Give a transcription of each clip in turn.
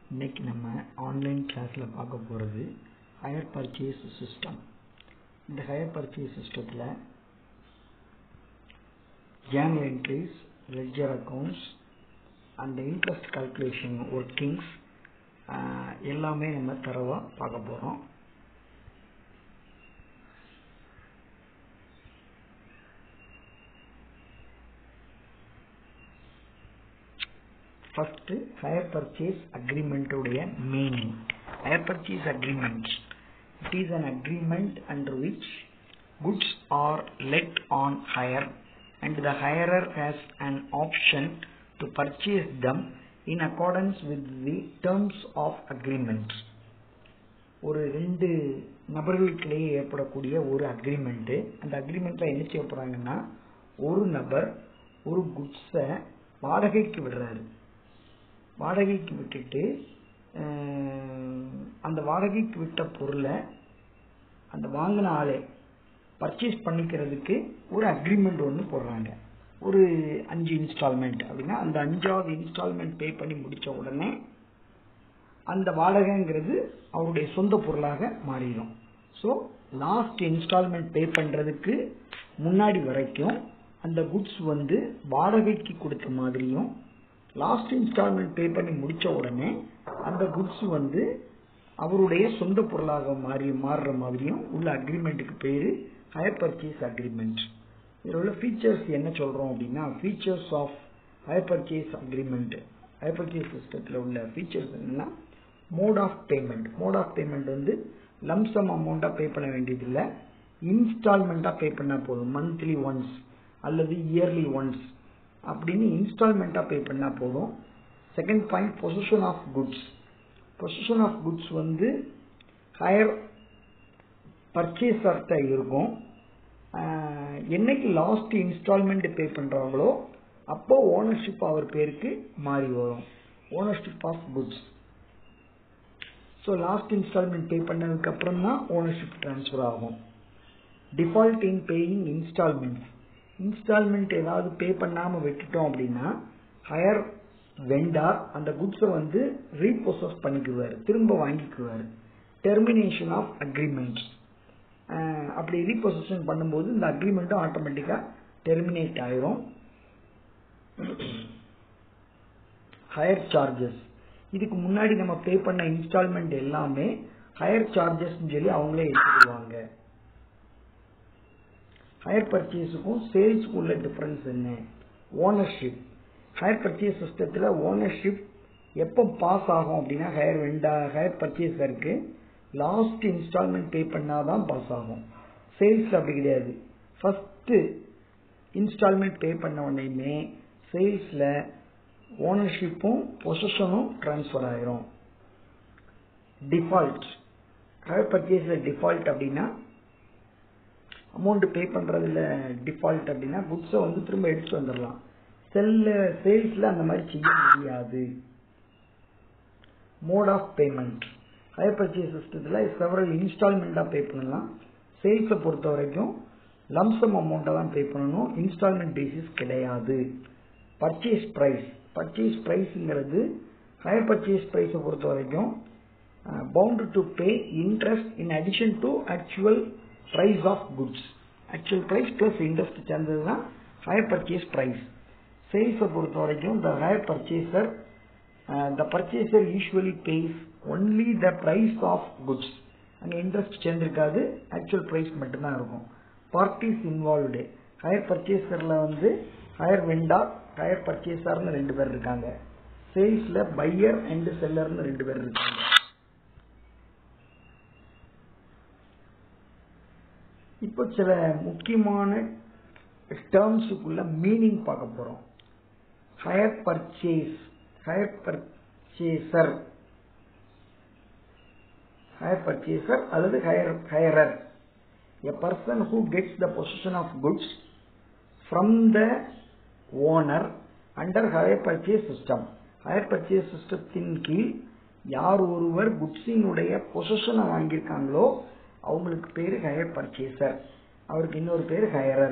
இன்னைக்கு நம்ம ஆன்லைன் கிளாஸில் பார்க்க போகிறது ஹையர் பர்ச்சேஸ் சிஸ்டம் இந்த ஹையர் பர்ச்சேஸ் சிஸ்டத்தில் journal entries ledger accounts and interest calculation workings எல்லாமே நம்ம தரவாக பார்க்க போகிறோம் ஃபர்ஸ்ட் ஹையர் பர்ச்சேஸ் அக்ரிமெண்ட் உடைய meaning hire purchase agreement it is an agreement under which goods are let on hire and the hirer has an option to purchase them in accordance with the terms of agreement ஒரு ரெண்டு நபர்களுக்கிடையே ஏற்படக்கூடிய ஒரு agreement அந்த அக்ரிமெண்ட்டில் என்ன செய்ய போகிறாங்கன்னா ஒரு நபர் ஒரு குட்ஸை வாடகைக்கு விடுறாரு வாடகைக்கு விட்டுட்டு அந்த வாடகைக்கு விட்ட பொருளை அந்த வாங்கின ஆளே பர்ச்சேஸ் பண்ணிக்கிறதுக்கு ஒரு அக்ரிமெண்ட் ஒன்று போடுறாங்க ஒரு அஞ்சு இன்ஸ்டால்மெண்ட் அப்படின்னா அந்த அஞ்சாவது இன்ஸ்டால்மெண்ட் பே பண்ணி முடித்த உடனே அந்த வாடகைங்கிறது அவருடைய சொந்த பொருளாக மாறிடும் ஸோ லாஸ்ட் இன்ஸ்டால்மெண்ட் பே பண்ணுறதுக்கு முன்னாடி வரைக்கும் அந்த குட்ஸ் வந்து வாடகைக்கு கொடுத்த மாதிரியும் லாஸ்ட் இன்ஸ்டால்மெண்ட் பே பண்ணி முடித்த உடனே அந்த குட்ஸ் வந்து அவருடைய சொந்த பொருளாக மாறி மாறுற மாதிரியும் உள்ள அக்ரிமெண்ட்டுக்கு பேர் ஹையர் பர்ச்சேஸ் அக்ரிமெண்ட் இதில் உள்ள ஃபீச்சர்ஸ் என்ன சொல்கிறோம் அப்படின்னா features of hire purchase agreement hire purchase சிஸ்டத்தில் உள்ள ஃபீச்சர்ஸ் என்னென்னா mode of payment mode of payment வந்து லம்சம் அமௌண்ட்டாக பே பண்ண வேண்டியதில்லை இன்ஸ்டால்மெண்ட்டாக பே பண்ணால் போதும் மந்த்லி ஒன்ஸ் அல்லது இயர்லி ஒன்ஸ் அப்படின்னு இன்ஸ்டால்மெண்ட்டாக பே பண்ணால் போதும் second point possession of goods possession of goods வந்து ஹையர் பர்ச்சேசர்கிட்ட இருக்கும் என்னைக்கு லாஸ்ட் இன்ஸ்டால்மெண்ட் பே பண்ணுறாங்களோ அப்போ ஓனர்ஷிப் அவர் பேருக்கு மாறி வரும் ownership of goods so last installment pay பண்ணதுக்கு அப்புறம் தான் ஓனர்ஷிப் ட்ரான்ஸ்ஃபர் ஆகும் default in paying installments installment ஏதாவது பே பண்ணாமல் விட்டுட்டோம் அப்படின்னா ஹையர் வெண்டார் அந்த குட்ஸை வந்து ரீப்ரொசஸ் பண்ணிக்குவார் திரும்ப வாங்கிக்குவார் டெர்மினேஷன் ஆஃப் அக்ரிமெண்ட் அப்படி ரீப்ரொசஷன் பண்ணும்போது இந்த அக்ரிமெண்ட்டும் ஆட்டோமேட்டிக்காக டெர்மினேட் ஆயிரும் ஹையர் சார்ஜஸ் இதுக்கு முன்னாடி நம்ம பே பண்ண இன்ஸ்டால்மெண்ட் எல்லாமே ஹையர் சார்ஜஸ்ன்னு சொல்லி அவங்களே எடுத்துக்குவாங்க ஹையர் பர்ச்சேஸுக்கும் சேல்ஸுக்கும் உள்ள டிஃப்ரென்ஸ் என்ன ஓனர்ஷிப் ஹையர் பர்ச்சேஸ் சிஸ்டத்தில் ஓனர்ஷிப் எப்போ பாஸ் ஆகும் அப்படின்னா ஹையர் வெண்டா ஹையர் பர்ச்சேஸருக்கு லாஸ்ட் இன்ஸ்டால்மெண்ட் பே பண்ணால் தான் பாஸ் ஆகும் சேல்ஸில் அப்படி கிடையாது ஃபஸ்ட்டு இன்ஸ்டால்மெண்ட் பே பண்ண உடனேயுமே சேல்ஸில் ஓனர்ஷிப்பும் பொசிஷனும் ட்ரான்ஸ்ஃபர் ஆயிரும் டிஃபால்ட் ஹையர் பர்ச்சேஸில் டிஃபால்ட் அப்படின்னா அமௌண்ட் பே பண்ணுறதுல டிஃபால்ட் அப்படின்னா குட்ஸை வந்து திரும்ப எடுத்துட்டு வந்துடலாம் செல்ல சேல்ஸில் அந்த மாதிரி செய்ய முடியாது mode of payment hire purchase சிஸ்டத்தில் செவரல் இன்ஸ்டால்மெண்ட்டாக பே பண்ணலாம் சேல்ஸை பொறுத்த வரைக்கும் லம்சம் அமௌண்ட்டை தான் பே பண்ணணும் இன்ஸ்டால்மெண்ட் பேசிஸ் கிடையாது பர்ச்சேஸ் ப்ரைஸ் பர்ச்சேஸ் ப்ரைஸுங்கிறது ஹையர் பர்ச்சேஸ் ப்ரைஸை பொறுத்த வரைக்கும் bound to pay interest in addition to actual price of goods actual price plus interest சேர்ந்தது தான் higher purchase price சேல்ஸை பொறுத்த வரைக்கும் the higher purchaser uh, the purchaser usually pays only the price of goods அங்கே interest சேர்ந்துருக்காது actual price மட்டும்தான் இருக்கும் parties involved higher பர்ச்சேசரில் வந்து higher vendor higher பர்ச்சேசர்னு ரெண்டு பேர் இருக்காங்க சேல்ஸில் பையர் அண்ட் செல்லர்னு ரெண்டு பேர் இருக்காங்க இப்போ சில முக்கியமான டேர்ம்ஸுக்குள்ள மீனிங் பார்க்க போறோம் hire purchase hire purchaser hire purchaser அல்லது hire hirer a person who gets the possession of goods from the owner under hire purchase system hire purchase சிஸ்டத்தின் கீழ் யார் ஒருவர் குட்ஸினுடைய பொசிஷனை வாங்கியிருக்காங்களோ அவங்களுக்கு பேரு ஹையர் பர்ச்சேசர் அவருக்கு இன்னொரு பேர் ஹையரர்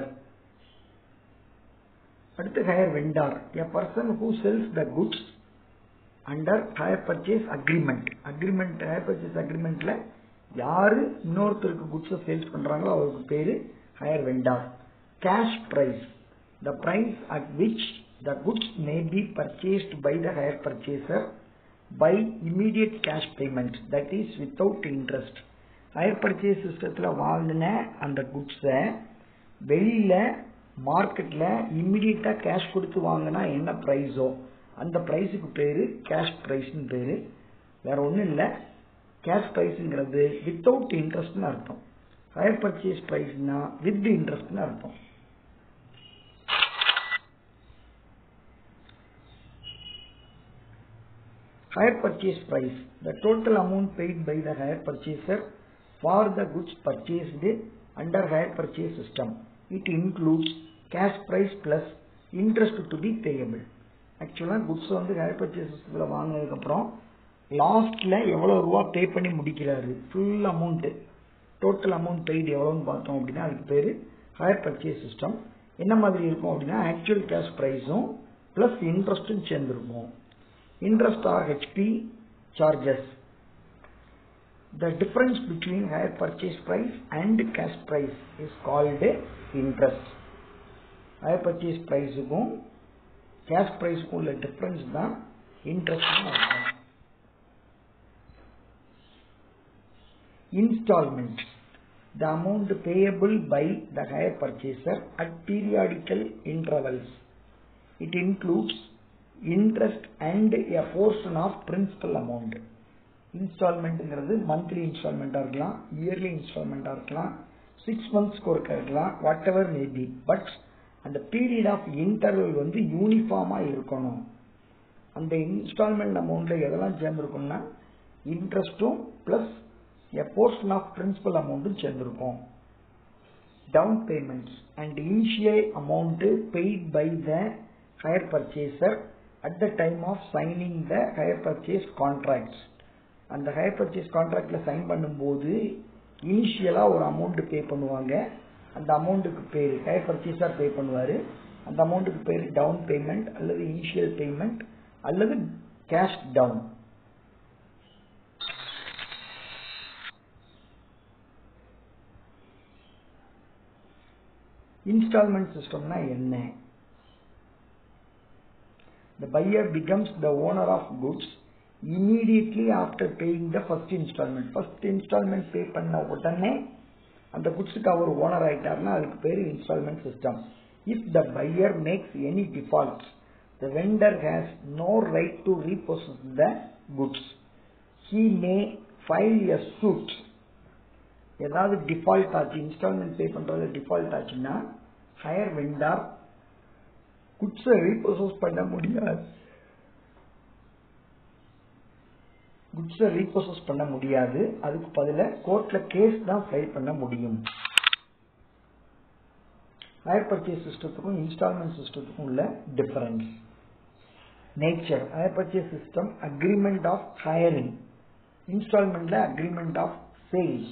அடுத்து hire vendor a person who sells the goods under hire purchase agreement agreement hire purchase அக்ரிமெண்ட்ல யாரு இன்னொருத்தருக்கு குட்ஸை சேல்ஸ் பண்றாங்களோ அவருக்கு பேரு hire vendor cash price the price at which the goods may be purchased by the hire purchaser by immediate cash payment that is without interest hire purchase சிஸ்டத்தில் வாங்கின அந்த குட்ஸை வெளியில மார்க்கெட்ல இம்மிடியட்டா கேஷ் கொடுத்து வாங்கினா என்ன ப்ரைஸோ அந்த ப்ரைஸுக்கு பேரு கேஷ் ப்ரைஸ்னு பேரு வேற ஒன்றும் இல்லை கேஷ் ப்ரைஸுங்கிறது வித்தவுட் இன்ட்ரெஸ்ட்னு அர்த்தம் ஹையர் பர்ச்சேஸ் ப்ரைஸ்னா வித் இன்ட்ரெஸ்ட்னு அர்த்தம் higher purchase price the total amount paid by the higher purchaser for the goods purchased under higher purchase system it includes cash price plus interest to be payable ஆக்சுவலாக goods வந்து hire purchase சிஸ்டத்தில் வாங்கினதுக்கப்புறம் லாஸ்ட்டில் எவ்வளோ ரூபா pay பண்ணி முடிக்கிறாரு full amount total amount paid எவ்வளோன்னு பார்த்தோம் அப்படின்னா அதுக்கு பேர் ஹையர் பர்ச்சேஸ் சிஸ்டம் என்ன மாதிரி இருக்கும் அப்படின்னா ஆக்சுவல் கேஷ் ப்ரைஸும் ப்ளஸ் இன்ட்ரெஸ்ட்டும் சேர்ந்துருக்கும் interest or HP charges. The difference between higher purchase price and cash price is called interest. higher purchase priceக்கும் cash priceக்கும் உள்ள difference தான் interest Installment. The amount payable by the higher purchaser at periodical intervals. It includes interest and a portion of principal amount இன்ஸ்டால்மெண்ட்டுங்கிறது monthly இன்ஸ்டால்மெண்ட்டாக இருக்கலாம் yearly இன்ஸ்டால்மெண்ட்டாக இருக்கலாம் six மந்த்ஸ்க்கு ஒருக்கா இருக்கலாம் வாட் எவர் மேபி பட் அந்த பீரியட் ஆஃப் இன்டர்வல் வந்து யூனிஃபார்மாக இருக்கணும் அந்த இன்ஸ்டால்மெண்ட் அமௌண்ட்டில் எதெல்லாம் சேர்ந்துருக்கும்னா இன்ட்ரெஸ்ட்டும் plus a portion of principal அமௌண்ட்டும் சேர்ந்துருக்கும் down payments and initial amount paid by the hire purchaser at the time of signing the hire purchase contracts அந்த ஹையர் பர்ச்சேஸ் கான்ட்ராக்டில் சைன் பண்ணும்போது இனிஷியலாக ஒரு அமௌண்ட் பே பண்ணுவாங்க அந்த அமௌண்ட்டுக்கு பேர் ஹையர் பர்ச்சேஸாக பே பண்ணுவார் அந்த அமௌண்ட்டுக்கு பேர் டவுன் பேமெண்ட் அல்லது இனிஷியல் பேமெண்ட் அல்லது கேஷ் டவுன் இன்ஸ்டால்மெண்ட் சிஸ்டம்னா என்ன the buyer becomes the owner of goods immediately after paying the first installment first installment pay பண்ண உடனே அந்த குட்ஸுக்கு அவர் ஓனர் ஆயிட்டாருன்னா அதுக்கு பேர் installment system if the buyer makes any default the vendor has no right to repossess the goods he may file a suit ஏதாவது default ஆச்சு installment pay பண்றது default ஆச்சுன்னா ஹையர் வெண்டார் குட்ஸை ரீப்ரோசஸ் பண்ண முடியாது குட்ஸை ரீப்ரோசஸ் பண்ண முடியாது அதுக்கு பதிலாக கோர்ட்ல கேஸ் தான் ஃபைல் பண்ண முடியும் ஹையர் பர்ச்சேஸ் சிஸ்டத்துக்கும் இன்ஸ்டால்மெண்ட் சிஸ்டத்துக்கும் உள்ள difference nature hire purchase system agreement of hiring இன்ஸ்டால்மெண்ட்ல அக்ரிமெண்ட் ஆஃப் சேல்ஸ்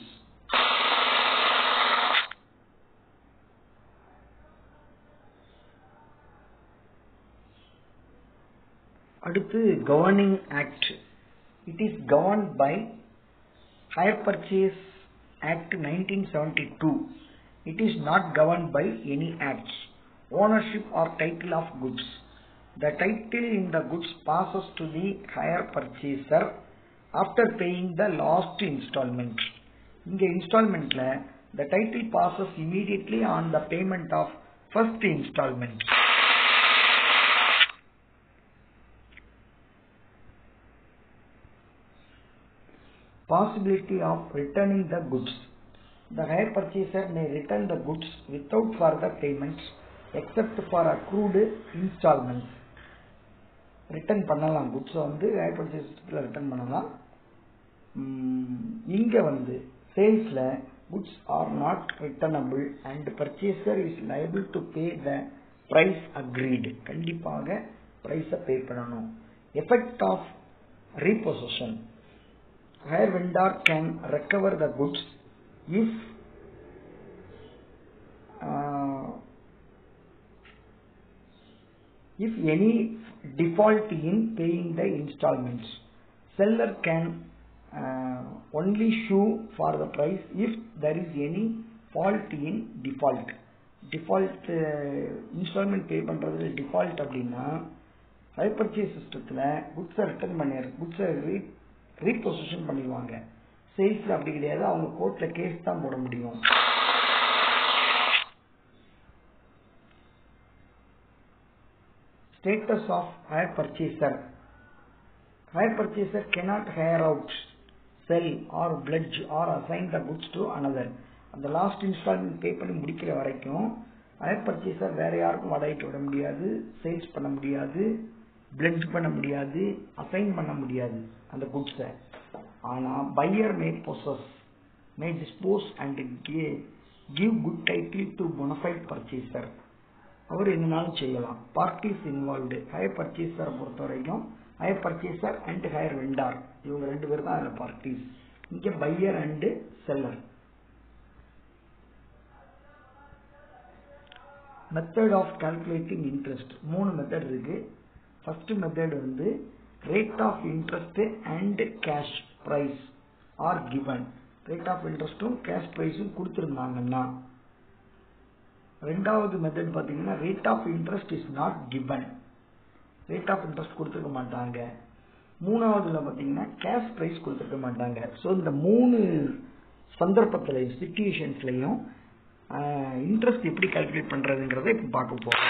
அடுத்து governing act it is govern by hire purchase act nineteen seventy two it is not govern by any acts ownership or title of goods the title in the goods passes to the hire purchaser after paying the last installment இங்க இன்ஸ்டால்மெண்ட்ல the title passes immediately on the payment of first installment possibility of returning the goods. The hire purchaser may return the goods without further payments except for accrued installments. Return பண்ணலாம் குட்ஸை வந்து hire purchase சிஸ்டத்தில் return பண்ணலாம் இங்கே வந்து சேல்ஸில் goods are not returnable and purchaser is liable to pay the price agreed கண்டிப்பாக ப்ரைஸை பே பண்ணணும் effect of repossession higher vendor can recover the goods if uh, if any default in paying the installments. Seller can uh, only sue for the price if there is any fault in default. Default installment pay பண்ணுறதுல default அப்படின்னா higher purchase சிஸ்டத்தில் குட்ஸை return பண்ணிடு குட்ஸை ரீ reposition பண்ணிடுவாங்க சேல்ஸில் அப்படி கிடையாது அவங்க கோர்ட்டில் case தான் போட முடியும் status of hire purchaser. Hire purchaser cannot hire out, sell or pledge or assign the goods to another. அந்த லாஸ்ட் இன்ஸ்டால்மெண்ட் பே பண்ணி முடிக்கிற வரைக்கும் ஹயர் பர்ச்சேசர் வேற யாருக்கும் வாடகைக்கு விட முடியாது சேல்ஸ் பண்ண முடியாது பிளெண்ட் பண்ண முடியாது அசைன் பண்ண முடியாது அந்த குட்ஸை ஆனால் buyer may possess may dispose and give good title to bona fide purchaser அவர் என்னனாலும் செய்யலாம் பார்ட்டிஸ் இன்வால்வ்டு ஹையர் பர்ச்சேசரை பொறுத்த வரைக்கும் hire purchaser and hire vendor இவங்க ரெண்டு பேர் தான் அதில் பார்ட்டிஸ் இங்கே buyer and seller method of calculating interest மூணு மெத்தட் இருக்கு ஃபர்ஸ்ட் மெத்தட் வந்து rate of interest and cash price are given rate of இன்ட்ரெஸ்ட்டும் கேஷ் ப்ரைஸும் கொடுத்துருந்தாங்கன்னா ரெண்டாவது மெத்தட் பார்த்தீங்கன்னா rate of interest is not given rate of interest கொடுத்துருக்க மாட்டாங்க மூணாவதுல பார்த்தீங்கன்னா கேஷ் ப்ரைஸ் கொடுத்துருக்க மாட்டாங்க ஸோ இந்த மூணு சந்தர்ப்பத்திலையும் சுச்சுவேஷன்ஸ்லையும் இன்ட்ரெஸ்ட் எப்படி கால்குலேட் பண்ணுறதுங்கிறத இப்போ பார்க்க போகிறோம்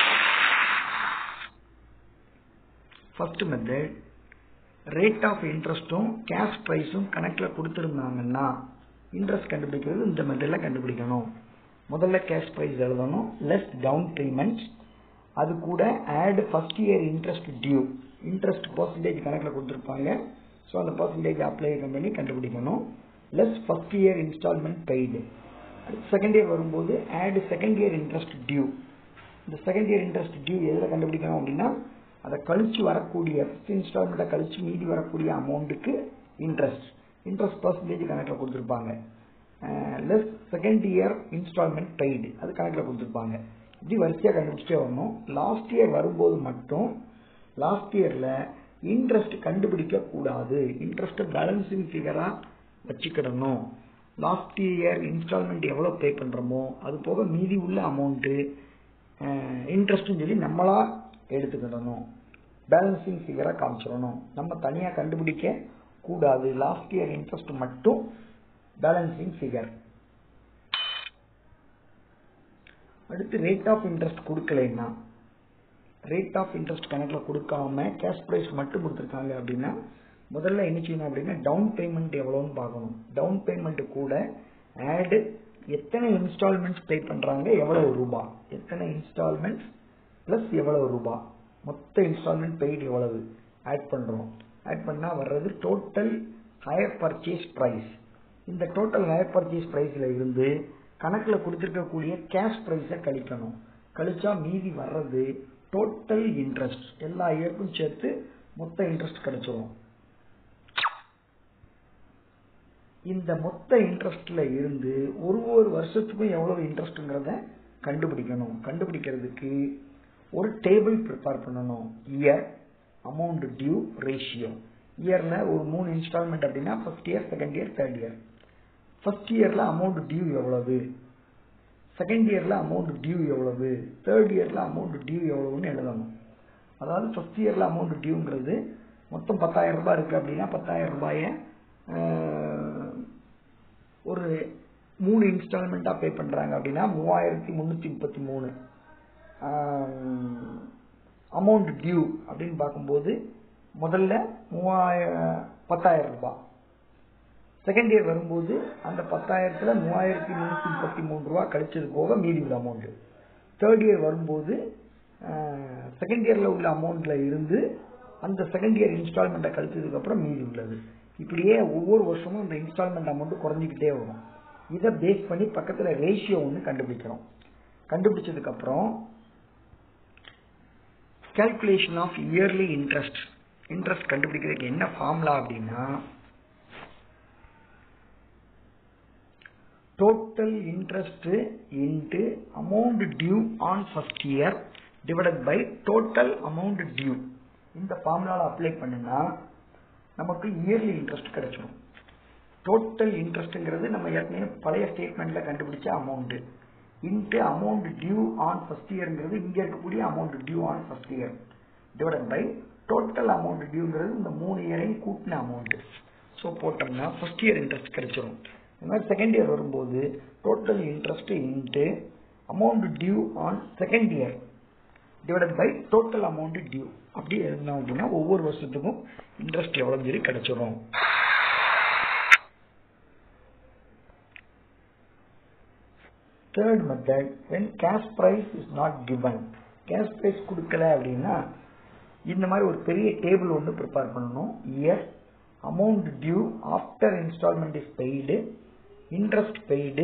ஃபர்ஸ்ட் மெத்தட் ரேட் ஆஃப் இன்ட்ரெஸ்ட்டும் கேஷ் ப்ரைஸும் கணக்கில் கொடுத்துருந்தாங்கன்னா இன்ட்ரெஸ்ட் கண்டுபிடிக்கிறது இந்த மெத்தடில் கண்டுபிடிக்கணும் முதல்ல கேஷ் ப்ரைஸ் எழுதணும் லெஸ் டவுன் பேமெண்ட் அது கூட add first year interest due interest percentage கணக்கில் கொடுத்துருப்பாங்க ஸோ அந்த பர்சன்டேஜ் அப்ளை பண்ணி கண்டுபிடிக்கணும் less first year installment paid அடுத்து செகண்ட் இயர் வரும்போது add second year interest due இந்த செகண்ட் இயர் இன்ட்ரெஸ்ட் டியூ எதில் கண்டுபிடிக்கணும் அப்படின்னா அதை கழிச்சு வரக்கூடிய ஃபஸ்ட் இன்ஸ்டால்மெண்ட்டை கழிச்சு மீதி வரக்கூடிய அமௌண்ட்டுக்கு இன்ட்ரெஸ்ட் இன்ட்ரெஸ்ட் பர்சன்டேஜ் கணக்கில் கொடுத்துருப்பாங்க less second year installment paid அது கணக்கில் கொடுத்துருப்பாங்க இப்படி வரிசையாக கண்டுபிடிச்சிட்டே வரணும் லாஸ்ட் இயர் வரும்போது மட்டும் லாஸ்ட் இயரில் இன்ட்ரெஸ்ட் கண்டுபிடிக்க கூடாது இன்ட்ரெஸ்ட் பேலன்சிங் ஃபிகராக வச்சுக்கிடணும் லாஸ்ட் இயர் இன்ஸ்டால்மெண்ட் எவ்வளோ பே பண்ணுறோமோ அது போக மீதி உள்ள அமௌண்ட்டு இன்ட்ரெஸ்ட்னு சொல்லி நம்மளா எடுத்துக்கிடணும் பேலன்சிங் ஃபிகராக காமிச்சிடணும் நம்ம தனியாக கண்டுபிடிக்க கூடாது லாஸ்ட் இயர் இன்ட்ரெஸ்ட் மட்டும் பேலன்சிங் ஃபிகர் அடுத்து ரேட் ஆஃப் இன்ட்ரெஸ்ட் கொடுக்கலைன்னா ரேட் ஆஃப் இன்ட்ரெஸ்ட் கணக்கில் கொடுக்காம கேஷ் ப்ரைஸ் மட்டும் கொடுத்துருக்காங்க அப்படின்னா முதல்ல என்ன செய்யணும் அப்படின்னா டவுன் பேமெண்ட் எவ்வளோன்னு பார்க்கணும் டவுன் பேமெண்ட் கூட ஆடு எத்தனை இன்ஸ்டால்மெண்ட்ஸ் பே பண்ணுறாங்க எவ்வளவு ரூபா எத்தனை இன்ஸ்டால்மெண்ட்ஸ் ப்ளஸ் எவ்வளவு ரூபா மொத்த இன்ஸ்டால்மெண்ட் பெய்டு எவ்வளவு ஆட் பண்ணுறோம் ஆட் பண்ணால் வர்றது டோட்டல் ஹையர் பர்ச்சேஸ் ப்ரைஸ் இந்த டோட்டல் ஹையர் பர்ச்சேஸ் ப்ரைஸில் இருந்து கணக்கில் கொடுத்துருக்கக்கூடிய கேஷ் ப்ரைஸை கழிக்கணும் கழிச்சா மீதி வர்றது டோட்டல் இன்ட்ரெஸ்ட் எல்லா இயருக்கும் சேர்த்து மொத்த இன்ட்ரெஸ்ட் கிடைச்சிரும் இந்த மொத்த இன்ட்ரெஸ்ட்ல இருந்து ஒரு ஒரு வருஷத்துக்கும் எவ்வளவு இன்ட்ரெஸ்ட்ங்கிறத கண்டுபிடிக்கணும் கண்டுபிடிக்கிறதுக்கு ஒரு டேபிள் ப்ரிப்பேர் பண்ணணும் இயர் அமௌண்ட் டியூ ரேஷியோ இயர்ல ஒரு மூணு இன்ஸ்டால்மெண்ட் அப்படின்னா first year second year third year first இயர்ல அமௌண்ட் டியூ எவ்வளவு செகண்ட் இயர்ல அமௌண்ட் டியூ எவ்வளவு தேர்ட் இயர்ல அமௌண்ட் டியூ எவ்வளவுன்னு எழுதணும் அதாவது ஃபர்ஸ்ட் இயர்ல அமௌண்ட் டியூங்கிறது மொத்தம் பத்தாயிரம் ரூபாய் இருக்கு அப்படின்னா பத்தாயிரம் ரூபாய ஒரு மூணு இன்ஸ்டால்மெண்ட்டா பே பண்றாங்க அப்படின்னா மூவாயிரத்தி முன்னூத்தி முப்பத்தி மூணு அமௌண்ட் டியூ அப்படின்னு பார்க்கும்போது முதல்ல மூவாய பத்தாயிரம் ரூபாய் செகண்ட் இயர் வரும்போது அந்த பத்தாயிரத்துல மூவாயிரத்தி முன்னூத்தி முப்பத்தி மூணு ரூபா கழிச்சது போக மீதி உள்ள அமௌண்ட் தேர்ட் இயர் வரும்போது செகண்ட் இயர்ல உள்ள அமௌண்ட்ல இருந்து அந்த செகண்ட் இயர் இன்ஸ்டால்மெண்ட்டை கழிச்சதுக்கு அப்புறம் மீதி உள்ளது இப்படியே ஒவ்வொரு வருஷமும் இந்த இன்ஸ்டால்மெண்ட் அமௌண்ட் குறைஞ்சிக்கிட்டே வரும் இதை பேஸ் பண்ணி பக்கத்துல ரேஷியோ ஒன்று கண்டுபிடிக்கிறோம் கண்டுபிடிச்சதுக்கு அப்புறம் calculation of yearly interest interest கண்டுபிடிக்கிறதுக்கு என்ன ஃபார்முலா அப்படின்னா total interest into amount due on first year divided by total amount due இந்த ஃபார்முலாவில் அப்ளை பண்ணுனா நமக்கு இயர்லி இன்ட்ரெஸ்ட் கிடைச்சிடும் டோட்டல் இன்ட்ரெஸ்ட்ங்கிறது நம்ம ஏற்கனவே பழைய ஸ்டேட்மெண்ட்ல கண்டுபிடிச்ச amount into amount due on first இயர்ங்கிறது இங்க இருக்கக்கூடிய amount due on first year divided by total amount டியூங்கிறது இந்த மூணு இயரையும் கூட்டின அமௌண்ட் ஸோ போட்டோம்னா ஃபர்ஸ்ட் இயர் இன்ட்ரெஸ்ட் கிடைச்சிரும் இந்த மாதிரி செகண்ட் இயர் வரும்போது total interest into amount due on second year divided by total amount due அப்படி எழுதினோம் அப்படின்னா ஒவ்வொரு வருஷத்துக்கும் இன்ட்ரெஸ்ட் எவ்வளவு சொல்லி கிடைச்சிரும் third method when cash price is not given cash price கொடுக்கல அப்படின்னா இந்த மாதிரி ஒரு பெரிய டேபிள் ஒன்று ப்ரிப்பேர் பண்ணணும் year amount due after installment is paid interest paid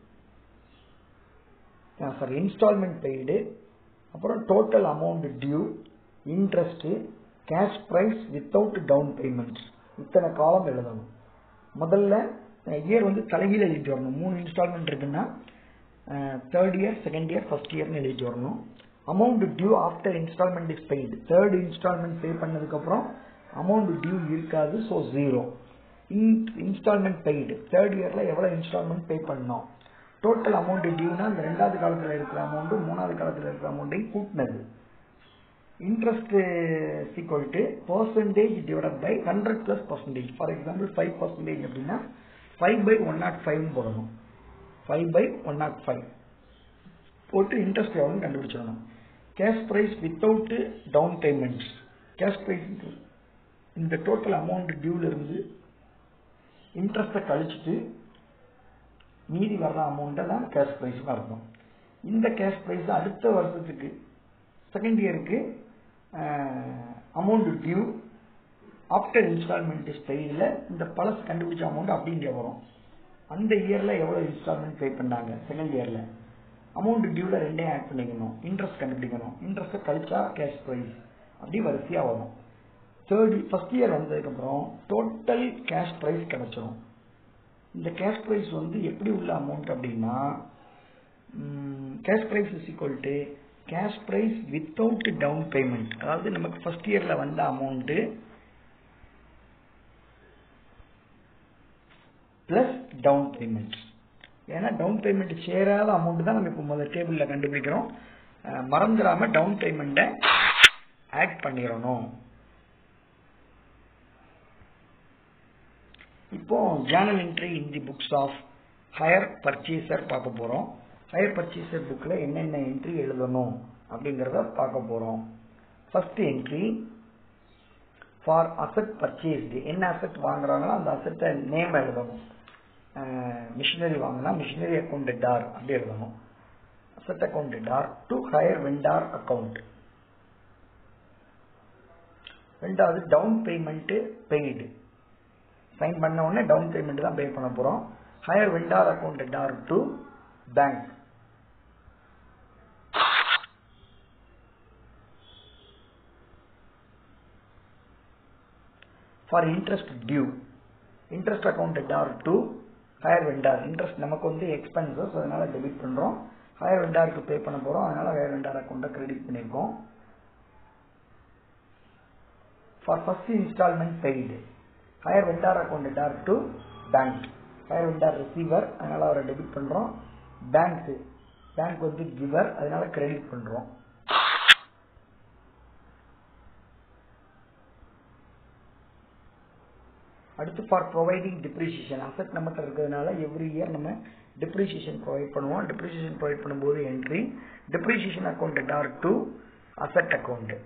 sorry installment paid அப்புறம் total amount due interest cash price without down payments இத்தனை காலம் எழுதணும் முதல்ல இயர் வந்து தலைகீழ எழுதிட்டு வரணும் மூணு இன்ஸ்டால்மெண்ட் இருக்குன்னா third year second year first இயர்னு எழுதிட்டு வரணும் amount due after installment is paid third installment pay பண்ணதுக்கப்புறம் அமௌண்ட் டியூ இருக்காது so zero installment paid third இயரில் எவ்வளோ இன்ஸ்டால்மெண்ட் பே பண்ணோம் டோட்டல் அமௌண்ட் டியூனா இந்த ரெண்டாவது காலத்தில் இருக்கிற அமௌண்ட்டு மூணாவது காலத்தில் இருக்கிற அமௌண்ட்டையும் கூட்டினது interest equal to percentage divide by hundred plus percentage for example five percentage அப்படின்னா ஃபைவ் பை ஒன் நாட் ஃபைவ்னு போடணும் five by one naught five போட்டு இன்ட்ரெஸ்ட் எவ்வளோன்னு கண்டுபிடிச்சிடணும் cash price without down payments cash price இந்த டோட்டல் அமௌண்ட் டியூல இருந்து இன்ட்ரெஸ்ட்டை கழிச்சிட்டு மீதி வர்ற அமௌண்ட்டை தான் கேஷ் ப்ரைஸ்னு அர்த்தம் இந்த கேஷ் ப்ரைஸ் அடுத்த வருஷத்துக்கு செகண்ட் இயருக்கு amount due after installment is பெய்டில் இந்த பழசு கண்டுபிடிச்ச அமௌண்ட் அப்படிங்க வரும் அந்த இயரில் எவ்வளோ இன்ஸ்டால்மெண்ட் பே பண்ணாங்க செகண்ட் இயரில் அமௌண்ட் டியூவில் ரெண்டையும் ஆட் பண்ணிக்கணும் இன்ட்ரெஸ்ட் கண்டுபிடிக்கணும் இன்ட்ரெஸ்ட்டை கழிச்சா கேஷ் ப்ரைஸ் அப்படி வரிசையாக வரும் தேர்ட் ஃபர்ஸ்ட் இயர் வந்ததுக்கப்புறம் டோட்டல் கேஷ் ப்ரைஸ் கிடைச்சிரும் இந்த கேஷ் ப்ரைஸ் வந்து எப்படி உள்ள அமௌண்ட் அப்படின்னா cash price is equal to cash price without down payment அதாவது நமக்கு ஃபர்ஸ்ட் இயரில் வந்த அமௌண்ட்டு பிளஸ் டவுன் பேமெண்ட் ஏன்னா டவுன் பேமெண்ட் சேராத அமௌண்ட் தான் நம்ம இப்போ முதல் டேபிளில் கண்டுபிடிக்கிறோம் மறந்துடாம டவுன் பேமெண்ட்டை ஆட் பண்ணிடணும் இப்போ journal entry in the books of hire purchaser பார்க்க போகிறோம் ஹையர் பர்ச்சேசர் புக்கில் என்னென்ன என்ட்ரி எழுதணும் அப்படிங்கிறத பார்க்க போகிறோம் first entry for asset purchased என்ன அசட் வாங்குறாங்களோ அந்த அசட்டை நேம் எழுதணும் மிஷினரி வாங்கினா மிஷினரி அக்கௌண்ட் டார் அப்படி எழுதணும் asset account Dr to hire vendor account ரெண்டாவது டவுன் பேமெண்ட் பெய்டு சைன் பண்ண உடனே டவுன் பேமெண்ட் தான் பே பண்ண போறோம் hire vendor account Dr to bank for interest due interest account Dr to hire vendor interest நமக்கு வந்து எக்ஸ்பென்சஸ் அதனால debit பண்றோம் ஹையர் வெண்டாருக்கு பே பண்ண போறோம் அதனால ஹையர் வெண்டார் அக்கௌண்ட்டை கிரெடிட் பண்ணியிருக்கோம் for first installment paid hire vendor account Dr to bank hire vendor receiver அதனால அவரை டெபிட் பண்றோம் பேங்க் பேங்க் வந்து கிவர் அதனால கிரெடிட் பண்றோம் அடுத்து ஃபார் ப்ரொவைடிங் டிப்ரிசியேஷன் அசட் நம்மகிட்ட இருக்கிறதுனால எவ்ரி இயர் நம்ம டிப்ரிசியேஷன் ப்ரொவைட் பண்ணுவோம் டிப்ரிசியேஷன் ப்ரொவைட் பண்ணும்போது entry depreciation account Dr to asset account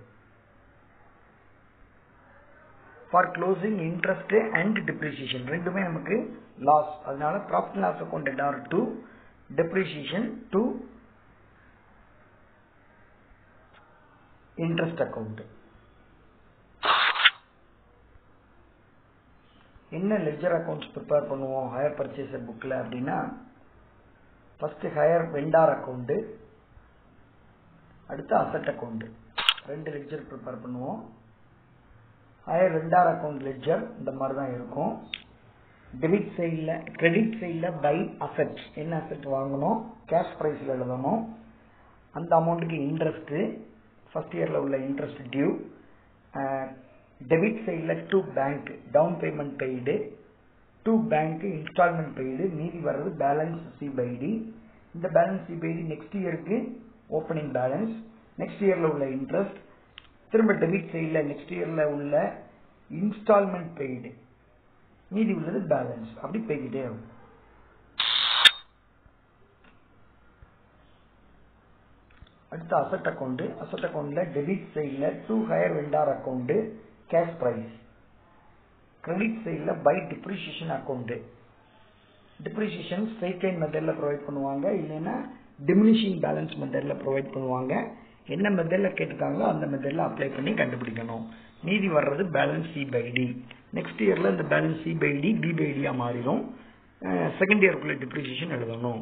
for closing interest and depreciation ரெண்டுமே நமக்கு லாஸ் அதனால profit loss account Dr to depreciation to interest account என்ன ledger accounts prepare பண்ணுவோம் hire purchaser புக்கில் அப்படின்னா first hire vendor account அடுத்து asset account ரெண்டு ledger prepare பண்ணுவோம் ஹையர் வெண்டார் அக்கௌண்ட் லெஜர் இந்த மாதிரி தான் இருக்கும் டெபிட் சைடில் கிரெடிட் சைடில் பை அசட் என்ன அசட் வாங்கணும் கேஷ் ப்ரைஸில் எழுதணும் அந்த அமௌண்ட்டுக்கு இன்ட்ரெஸ்ட்டு ஃபர்ஸ்ட் இயரில் உள்ள இன்ட்ரெஸ்ட் டியூ டெபிட் சைடில் to bank down payment paid to bank installment paid மீதி வர்றது பேலன்ஸ் சிபைடி இந்த பேலன்ஸ் சிபைடி நெக்ஸ்ட் இயருக்கு ஓப்பனிங் பேலன்ஸ் நெக்ஸ்ட் இயரில் உள்ள இன்ட்ரெஸ்ட் திரும்ப டெபிட் சைடில் நெக்ஸ்ட் இயரில் உள்ள இன்ஸ்டால்மெண்ட் பெய்டு மீதி உள்ளது பேலன்ஸ் அப்படி போய்கிட்டே இருக்கும் அடுத்து அசட் அக்கௌண்ட் அசட் அக்கௌண்ட்ல டெபிட் சைடில் to hire vendor account cash price credit சைடில் by depreciation account depreciation straight line மெத்தடில் ப்ரொவைட் பண்ணுவாங்க இல்லைன்னா டிமினிஷிங் பேலன்ஸ் மெத்தடில் ப்ரொவைட் பண்ணுவாங்க என்ன மெத்தடில் கேட்டிருக்காங்களோ அந்த மெத்தடில் அப்ளை பண்ணி கண்டுபிடிக்கணும் மீதி வர்றது balance c by d next இயரில் இந்த balance c by d b by டியாக மாறிடும் செகண்ட் இயருக்குள்ள டிப்ரிசியேஷன் எழுதணும்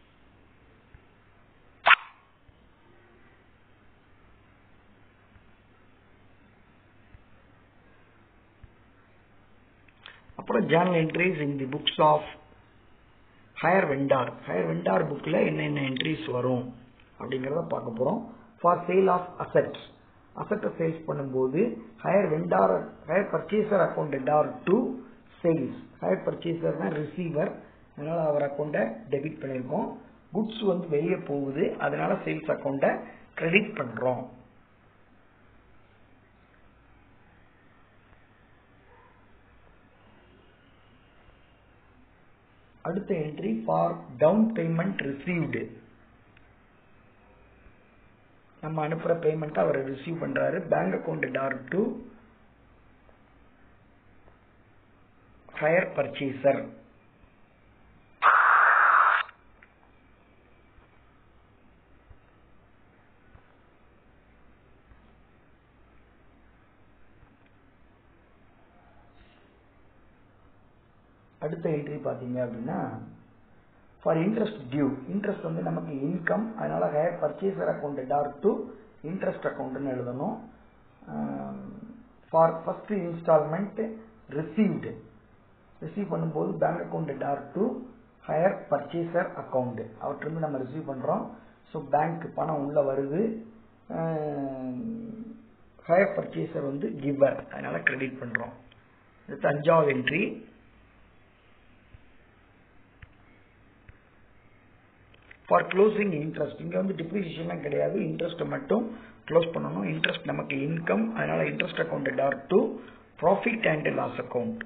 அப்புறம் journal entries in the books of hire vendor hire vendor புக்கில் என்னென்ன என்ட்ரிஸ் வரும் அப்படிங்கிறத பார்க்க போகிறோம் ஃபார் சேல் ஆஃப் அசட்ஸ் அசட்டை சேல்ஸ் பண்ணும்போது hire vendor hire purchaser account Dr to sales hire purchaser தான் ரிசீவர் அதனால அவர் அக்கௌண்ட்டை டெபிட் பண்ணியிருக்கோம் குட்ஸ் வந்து வெளியே போகுது அதனால சேல்ஸ் அக்கௌண்ட்டை கிரெடிட் பண்ணுறோம் அடுத்த entry for down payment received நம்ம அனுப்புற பேமெண்ட் அவர் ரிசீவ் பண்றாரு bank account Dr to hire purchaser அடுத்த என்ட்ரி பார்த்தீங்க அப்படின்னா ஃபார் இன்ட்ரெஸ்ட் டியூ இன்ட்ரெஸ்ட் வந்து நமக்கு இன்கம் அதனால hire purchaser account Dr to interest அக்கௌண்ட்னு எழுதணும் for first installment received receive பண்ணும்போது bank account Dr to hire purchaser account அவற்றிருந்து நம்ம ரிசீவ் பண்ணுறோம் ஸோ பேங்க் பணம் உள்ளே வருது ஹையர் பர்ச்சேசர் வந்து கிவர் அதனால கிரெடிட் பண்ணுறோம் அடுத்து அஞ்சாவது என்ட்ரி ஃபார் க்ளோசிங் இன்ட்ரெஸ்ட் இங்கே வந்து டிப்ரிசியேஷன்லாம் கிடையாது இன்ட்ரெஸ்ட்டை மட்டும் க்ளோஸ் பண்ணணும் இன்ட்ரெஸ்ட் நமக்கு இன்கம் அதனால interest account Dr to profit and loss account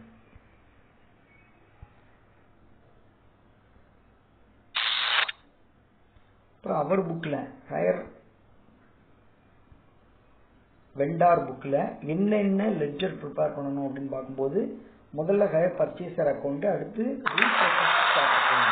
அப்புறம் அவர் புக்கில் ஹையர் வெண்டார் புக்கில் என்னென்ன லெட்ஜர் ப்ரிப்பேர் பண்ணணும் அப்படின்னு பார்க்கும்போது முதல்ல ஹையர் பர்ச்சேசர் அக்கௌண்ட் அடுத்து reprocess account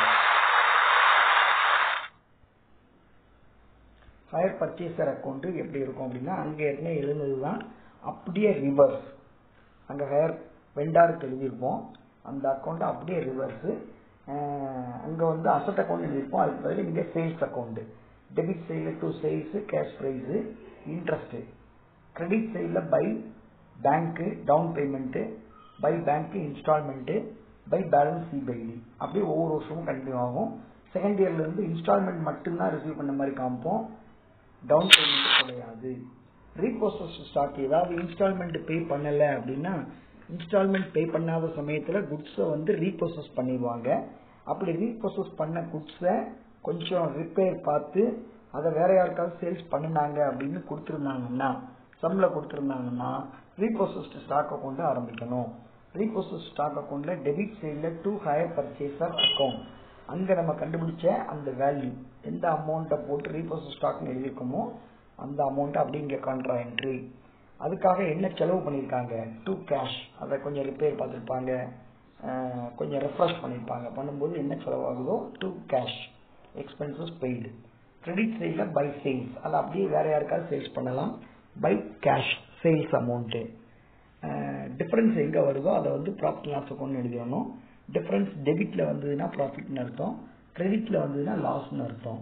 hire purchaser account எப்படி இருக்கும் அப்படின்னா அங்கே ஏற்கனவே எழுந்தது தான் அப்படியே ரிவர்ஸ் அங்கே ஹையர் வெண்டாருக்கு எழுதியிருப்போம் அந்த அக்கௌண்ட் அப்படியே ரிவர்ஸு அங்கே வந்து அசட் அக்கௌண்ட் எழுதியிருப்போம் அதுக்கு பதில் இங்கே சேல்ஸ் அக்கௌண்ட் டெபிட் சைடில் to sales cash price interest credit சைடில் by bank down payment by bank installment by balance c by d அப்படியே ஒவ்வொரு வருஷமும் கண்டினியூ ஆகும் செகண்ட் இயர்லேருந்து இன்ஸ்டால்மெண்ட் மட்டும்தான் ரிசீவ் பண்ண மாதிரி காமிப்போம் டவுன் பேமெண்ட் கிடையாது ரீப்ரோசஸ் ஸ்டாக் ஏதாவது இன்ஸ்டால்மெண்ட் பே பண்ணலை அப்படின்னா இன்ஸ்டால்மெண்ட் பே பண்ணாத சமயத்தில் குட்ஸை வந்து ரீப்ரோசஸ் பண்ணிடுவாங்க அப்படி ரீப்ரோசஸ் பண்ண குட்ஸை கொஞ்சம் ரிப்பேர் பார்த்து அதை வேற யாருக்காவது சேல்ஸ் பண்ணினாங்க அப்படின்னு கொடுத்துருந்தாங்கன்னா சம்மில் கொடுத்துருந்தாங்கன்னா ரீப்ரோசஸ்ட் ஸ்டாக் அக்கௌண்ட் ஆரம்பிக்கணும் ரீப்ரோசஸ் ஸ்டாக் அக்கௌண்ட்ல டெபிட் சைடில் டூ ஹையர் பர்ச்சேசர் அக்கௌண்ட் அங்கே நம்ம கண்டுபிடிச்ச அந்த வேல்யூ எந்த அமௌண்ட்டை போட்டு ரீப்ரோசஸ் ஸ்டாக்னு எழுதியிருக்கோமோ அந்த அமௌண்ட்டை அப்படி இங்கே காண்ட்ரா என்ட்ரி அதுக்காக என்ன செலவு பண்ணியிருக்காங்க டூ கேஷ் அதை கொஞ்சம் ரிப்பேர் பார்த்துருப்பாங்க கொஞ்சம் ரெஃப்ரெஷ் பண்ணியிருப்பாங்க பண்ணும்போது என்ன செலவாகுதோ to cash expenses paid credit சைடில் பை சேல்ஸ் அதை அப்படியே வேற யாருக்காவது சேல்ஸ் பண்ணலாம் by cash sales amount difference எங்கே வருதோ அதை வந்து ப்ராஃபிட் லாஸ் அக்கௌண்ட் எழுதிடணும் டிஃப்ரென்ஸ் டெபிட்டில் வந்ததுன்னா ப்ராஃபிட்னு அர்த்தம் கிரெடிட்டில் வந்ததுன்னா லாஸ்னு அர்த்தம்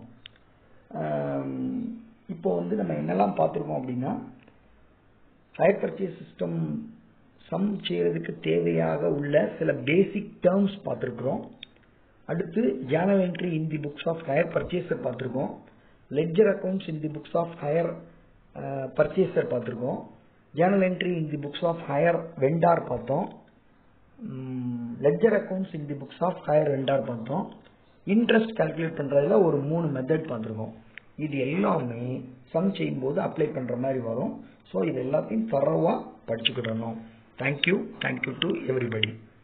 இப்போ வந்து நம்ம என்னெல்லாம் பார்த்துருக்கோம் அப்படின்னா ஹையர் பர்ச்சேஸ் சிஸ்டம் சம் செய்யறதுக்கு தேவையாக உள்ள சில பேசிக் டேர்ம்ஸ் பார்த்துருக்குறோம் அடுத்து journal entry in the books of hire பர்ச்சேஸை பார்த்துருக்கோம் ledger accounts in the books of hire purchaser பார்த்துருக்கோம் journal entry in the books of hire vendor பார்த்தோம் ledger accounts in the books of hire vendor பார்த்தோம் interest calculate பண்ணுறதுல ஒரு மூணு method பார்த்துருக்கோம் இது எல்லாமே சம் செய்யும்போது அப்ளை பண்ணுற மாதிரி வரும் ஸோ இது எல்லாத்தையும் தரவாக படிச்சுக்கிடணும் தேங்க்யூ தேங்க்யூ டு எவ்ரிபடி